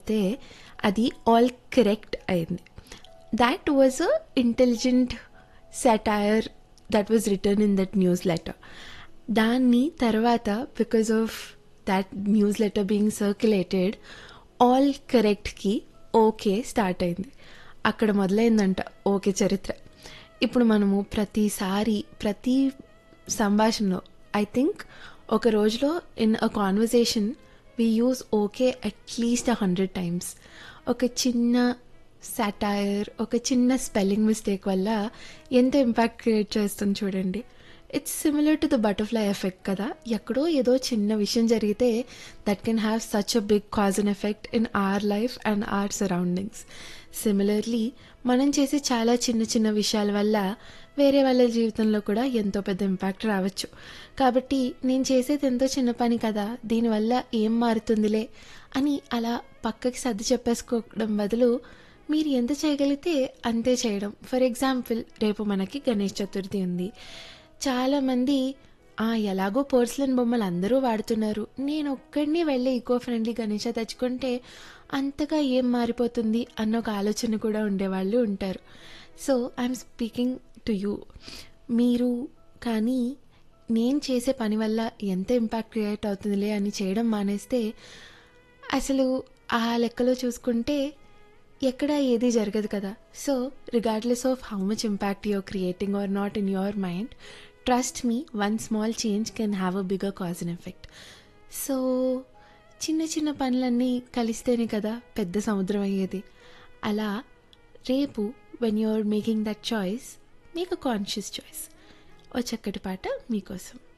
చేస్తే అది all correct అయింది that was a intelligent satire that was written in that newsletter దాన్ని తర్వాత because of that newsletter being circulated all కరెక్ట్కి okay start అయింది అక్కడ మొదలైందంట ఓకే చరిత్ర ఇప్పుడు మనము ప్రతిసారి ప్రతి సంభాషణలో ఐ థింక్ ఒక రోజులో in a conversation we use okay at least a hundred times ఒక చిన్న సాటైర్ ఒక చిన్న స్పెల్లింగ్ మిస్టేక్ వల్ల ఎంత ఇంపాక్ట్ క్రియేట్ చేస్తుంది చూడండి it's similar to the butterfly effect కదా ఎక్కడో ఏదో చిన్న విషయం జరిగితే that can have such a big cause and effect in our life and our surroundings similarly మనం చేసే చాలా చిన్న చిన్న విషయాల వల్ల వేరే వాళ్ళ జీవితంలో కూడా ఎంతో పెద్ద ఇంపాక్ట్ రావచ్చు కాబట్టి నేను చేసేది ఎంతో చిన్న పని కదా దీనివల్ల ఏం మారుతుందిలే అని అలా పక్కకి సర్ది చెప్పేసుకోవడం బదులు మీరు ఎంత చేయగలిగితే అంతే చేయడం ఫర్ ఎగ్జాంపుల్ రేపు మనకి గణేష్ చతుర్థి ఉంది చాలామంది "ఆ, ఎలాగో పోర్సిలన్ బొమ్మలు అందరూ వాడుతున్నారు నేను ఒక్కడిని వెళ్ళి ఈకో ఫ్రెండ్లీ గణేష తెచ్చుకుంటే అంతగా ఏం మారిపోతుంది అన్న ఒక ఆలోచన కూడా ఉండేవాళ్ళు ఉంటారు so I'm speaking to you మీరు కానీ నేను చేసే పని వల్ల ఎంత ఇంపాక్ట్ క్రియేట్ అవుతుందిలే అని చేయడం మానేస్తే అసలు ఆ లెక్కలో చూసుకుంటే ఎక్కడ ఏది జరగదు కదా so regardless of how much impact you're creating or not in your mind trust me one small change can have a bigger cause and effect so చిన్న చిన్న పనులన్నీ కలిస్తేనే కదా పెద్ద సముద్రం అయ్యేది అలా రేపు when you're making that choice make a conscious choice ఓ చక్కటి పాట మీకోసం